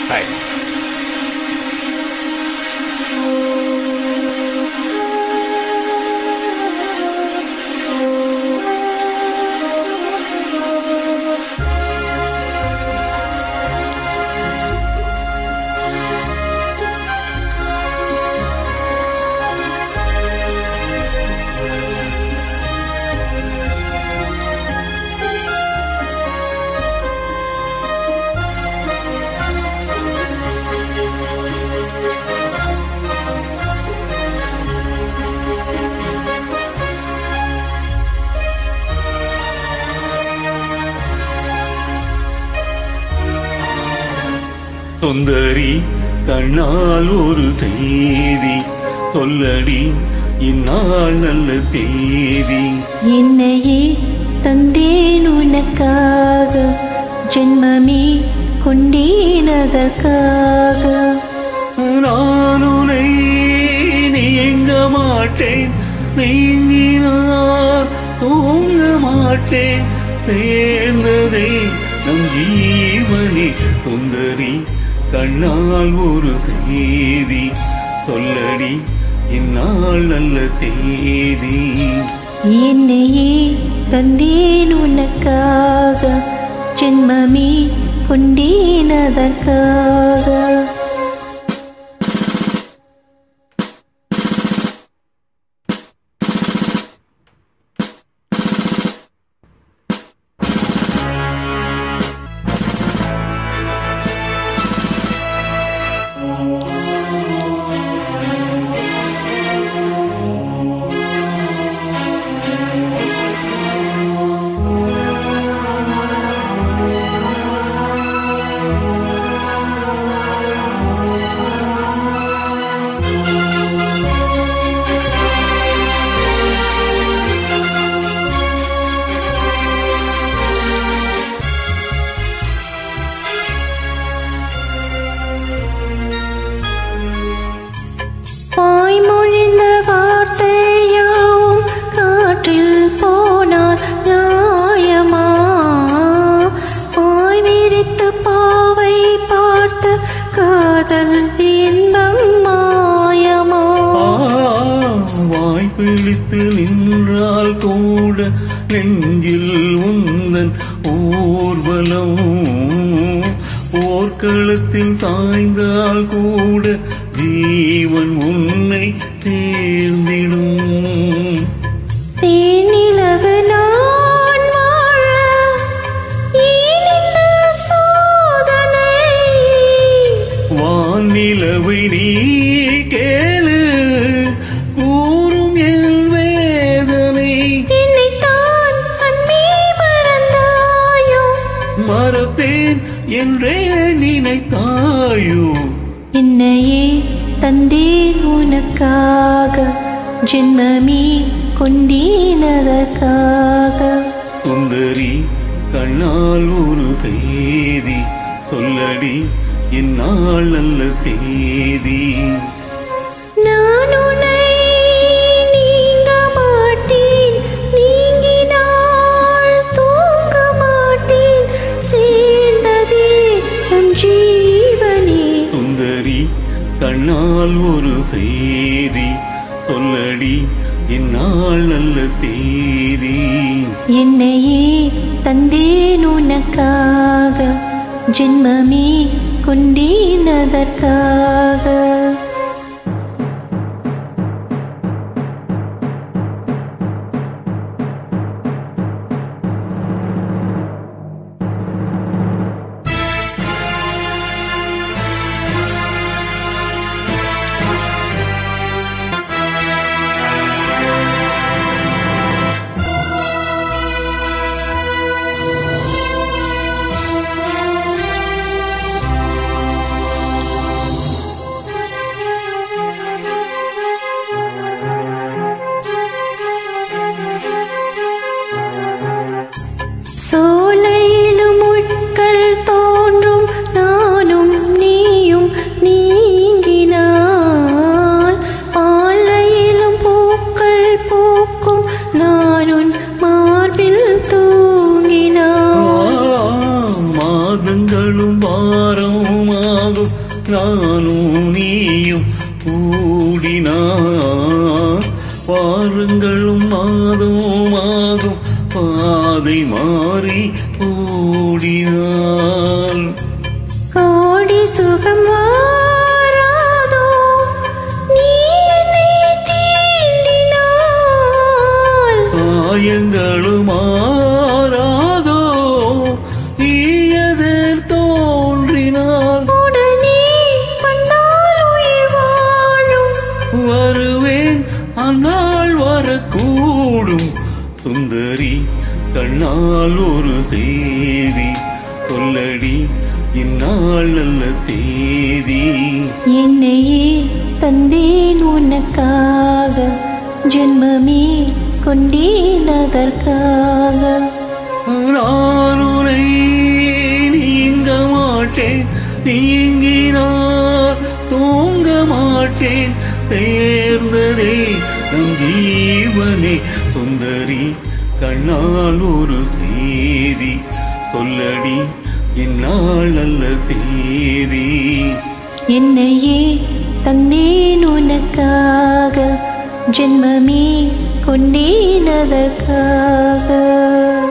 hi சுந்தரி கண்ணால் ஒரு செய்தி சொல்லடி இந்நாள் நல்ல தேதி என்னையே தந்தேன் உனக்காக ஜென்மமே கொண்டேன் அதற்காக நான் உனை நீங்க மாட்டேன் நீங்கினார் தூங்க மாட்டேன் சேர்ந்ததே நம் ஜீவனி சுந்தரி கண்ணால் ஒரு செய்தி சொல்லடி இந்நாள் நல்ல தேதி என்னையே தந்தேன் உனக்காக ஜென்மமே கொண்டேன் அதற்காக வாய்மொழிந்த வார்த்தையாவும் காற்றில் போனால் நியாயமா வாய் விரித்து பாவை பார்த்த காதல் இன்பம் மாயமா ஆ, வாய் பிடித்து நின்றால் கூட நெஞ்சில் உந்தன் ஊர்வலம் போர்க்களத்தில் சாய்ந்தால் கூட ஜீவன் உன்னை தேர்ந்திடும் தேனிலவு நான் வாழ ஏன் இந்த சோதனை வானிலவை நீ கேளு கூறும் என் வேதனை என்னைத்தான் அன்பே மறந்தாயோ மறப்பேன் என்றே நினைத்தாயோ என்னையே தந்தேன் உனக்காக ஜென்மமே கொண்டேன் அதற்காக சுந்தரி கண்ணால் ஒரு செய்தி சொல்லடி என்னால் நல்ல தேதி நான் உன்னை நீங்க மாட்டேன் நீங்கினால் தூங்க மாட்டேன் சேர்ந்ததே நம் ஜீவனே சுந்தரி கண்ணால் ஒரு செய்தி சொல்லடி என்னால் நல்ல தேதி என்னையே தந்தேன் உனக்காக ஜென்மமே கொண்டேன் அதற்காக வாரமாகும் நானும் நீயும் கூடினார் வாரங்களும் மாதமாகும் பாதை மாறி ஓடினார் கோடி சுகம் வாராதோ நீ என்னை தீண்டினால் காயங்களும் மாறாதோ நீயதில் தோன்றினார் உடனே கண்டால் உயிர் வாழும் வருவேன் அந்நாள் வரக்கூடும் சுந்தரி கண்ணால் ஒரு செய்தி சொல்லடி இந்நாள் நல்ல தேதி என்னையே தந்தேன் உனக்காக ஜென்மமே கொண்டேன் அதற்காக நான் உன்னை நீங்க மாட்டேன் நீங்கினார் தூங்க மாட்டேன் சேர்ந்ததே நம் ஜீவனே சுந்தரி கண்ணால் ஒரு செய்தி சொல்லடி இந்நாள் நல்ல தேதி என்னையே தந்தேன் உனக்காக ஜென்மமே கொண்டேன் அதற்காக